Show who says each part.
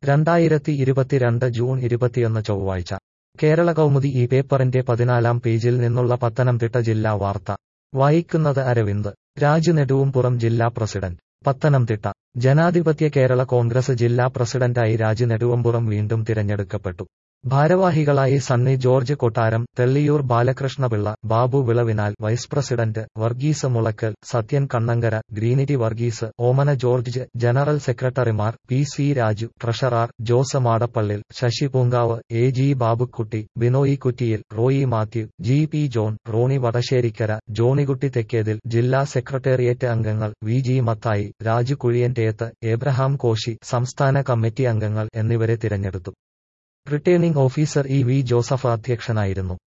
Speaker 1: രണ്ടായിരത്തി ഇരുപത്തിരണ്ട് ജൂൺ ഇരുപത്തിയൊന്ന് ചൊവ്വാഴ്ച കേരള കൗമുദി ഈ പേപ്പറിന്റെ പതിനാലാം പേജിൽ നിന്നുള്ള പത്തനംതിട്ട ജില്ലാ വാർത്ത വായിക്കുന്നത് അരവിന്ദ് രാജു നെടുവുംപുറം ജില്ലാ പ്രസിഡന്റ് പത്തനംതിട്ട ജനാധിപത്യ കേരള കോൺഗ്രസ് ജില്ലാ പ്രസിഡന്റായി രാജു നെടുവമ്പുറം വീണ്ടും തിരഞ്ഞെടുക്കപ്പെട്ടു ഭാരവാഹികളായി സണ്ണി ജോർജ് കൊട്ടാരം തെള്ളിയൂർ ബാലകൃഷ്ണപിള്ള ബാബു വിളവിനാൽ വൈസ് പ്രസിഡന്റ് വർഗീസ് മുളക്കൽ സത്യൻ കണ്ണങ്കര ഗ്രീനിറ്റി വർഗീസ് ഓമന ജോർജ് ജനറൽ സെക്രട്ടറിമാർ P C Raju treasurer Jose മാടപ്പള്ളിൽ Sasi Poonkavu A G Babukutty Binoy കുറ്റിയിൽ Roy Mathew G P John Roni Vadasserikkara ജോണികുട്ടി തെക്കേതിൽ ജില്ലാ സെക്രട്ടേറിയറ്റ് അംഗങ്ങൾ V G Mathai Raju കുഴിയൻറ്റേത്ത് Abraham Koshy സംസ്ഥാന കമ്മിറ്റി അംഗങ്ങൾ എന്നിവരെ തിരഞ്ഞെടുത്തു returning officer E V Joseph അധ്യക്ഷനായിരുന്നു